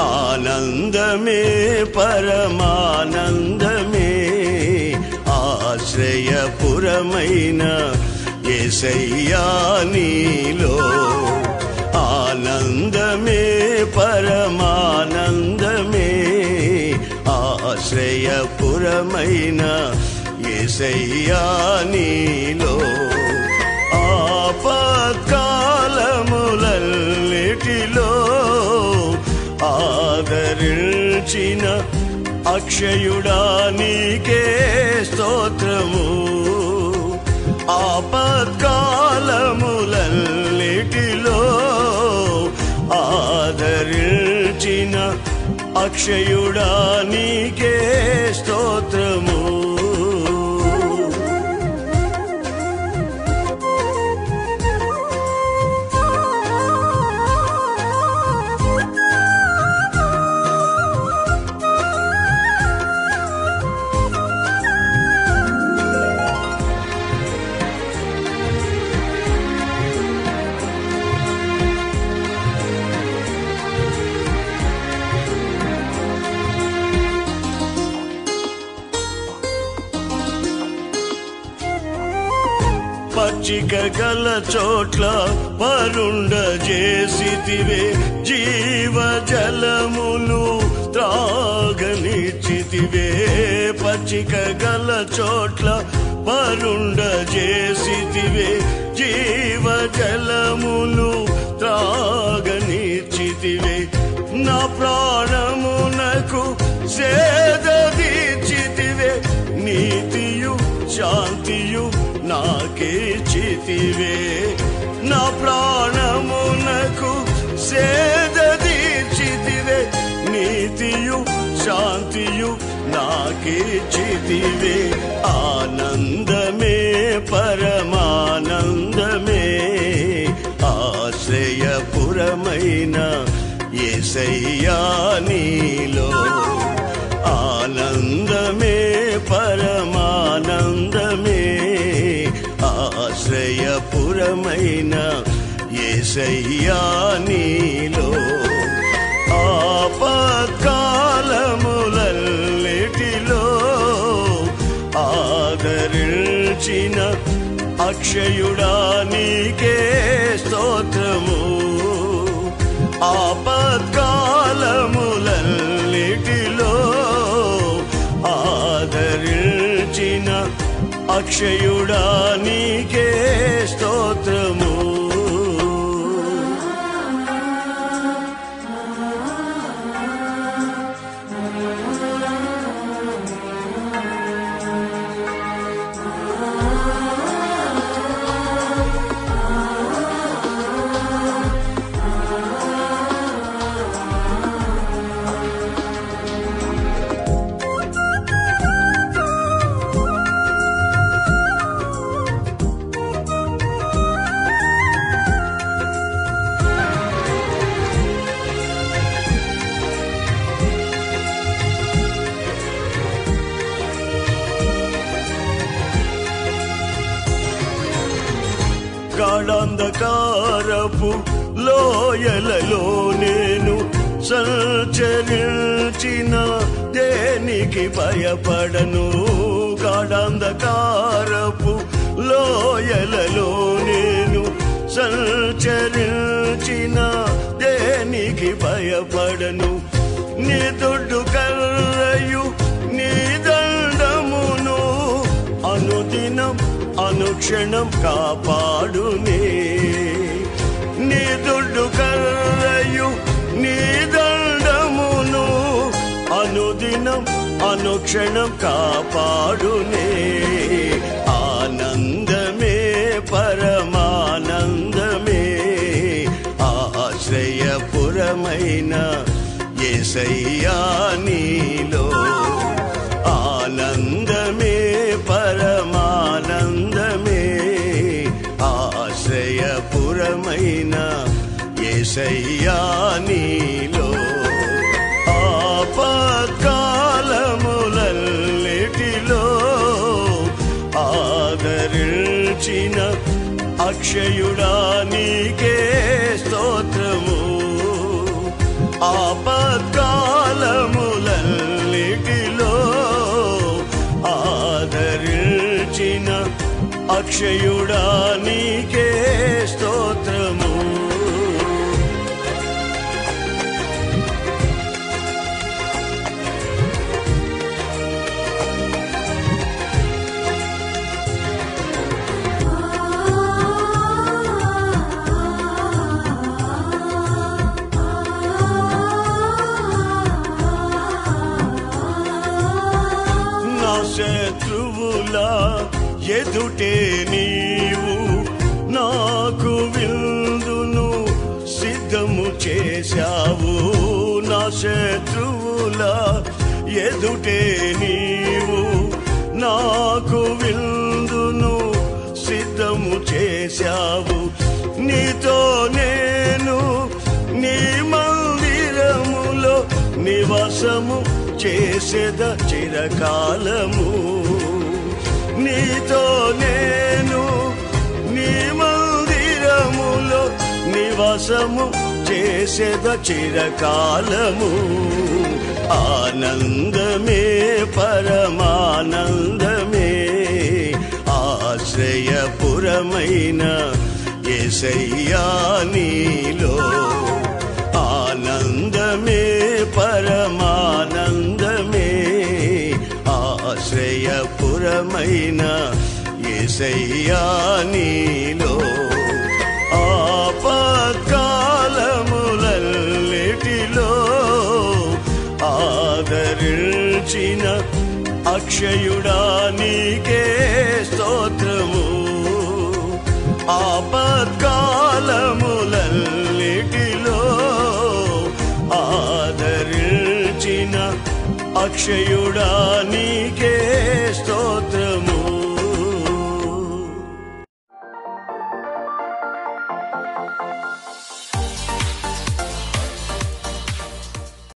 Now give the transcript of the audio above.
ఆనందమే పరమానందమే ఆశ్రయపురమైన ఎసయ్యా నీలో ఆనందమే పరమానందమే ఆశ్రయపురమైన ఎసయ్యా నీలో ఆపత్కాలములన్నిటిలో ఆదరించిన అక్షయుడా నీకే స్తోత్రము ఆపత్కాలములన్నిటిలో ఆదరించిన అక్షయుడా నీకే స్తోత్రము పచ్చిక గల చోట్ల పరుండ చేసితివే జీవ జలములు త్రాగనిచ్చితివే పచ్చిక గల చోట్ల పరుండ చేసితివే జీవ జలములు త్రాగనిచ్చితివే నా ప్రాణమునకు సేద తీర్చితివే నీతియు శాంతియు నాకే చితివే నా ప్రాణమునకు సేద తీర్చితివే నీతియు శాంతియు నాకే చితివే ఆనందమే పరమానందమే ఆశ్రయపురమైన ఎసయ్యా నీలో ఆనందమే పరమానందమే ఆశ్రయపురమైన ఏసయ్యా నీలో ఆపత్కాలములన్నిటిలో ఆదరించిన అక్షయుడా నీకే స్తోత్రము ఆపత్కాలములన్నిటిలో ఆదరించిన అక్షయుడా నీకే స్తోత్రము గాఢంధకారపు లోయలలో నేను సంచరించిన దేనికి భయపడను గాఢంధకారపు లోయలలో నేను సంచరించిన దేనికి భయపడను నీ దొడ్డు కర్రయు నీ దండమును అనుదినం అనుక్షణం కాపాడునే నీ దొడ్డు కర్రయు నీ దండమును అనుదినం అనుక్షణం కాపాడునే ఆనందమే పరమానందమే ఆశ్రయపురమైన ఎసయ్యా నీలో ఆనందమే పరమానందమే ఆశ్రయపురమైన ఎసయ్యా నీలో ఆపత్కాలములన్నిటిలో ఆదరించిన అక్షయుడా నీకే స్తోత్రము ఆపత్కాల అక్షయుడా నీకే స్తోత్రము నా శత్రువుల ఎదుటే నీవు నాకు విందును సిద్ధము చేశావు నా శత్రువుల ఎదుటే నీవు నాకు విందును సిద్ధము చేశావు నీతో నేను నీ మందిరములో నివాసము చేసేద చిరకాలము నీతో నేను నీ మందిరములో నివాసము చేసేద చిరకాలము ఆనందమే పరమానందమే ఆశ్రయపురమైన ఎసయ్యా నీలో ఆనందమే పరమానందమే ఆశ్రయపురమైన ఎసయ్యా నీలో ఆపత్కాలములన్నిటిలో ఆదరించిన అక్షయుడా నీకే స్తోత్రము ఆపత్కాలములన్నిటిలో ఆదరించిన అక్షయుడా నీకే స్తోత్రము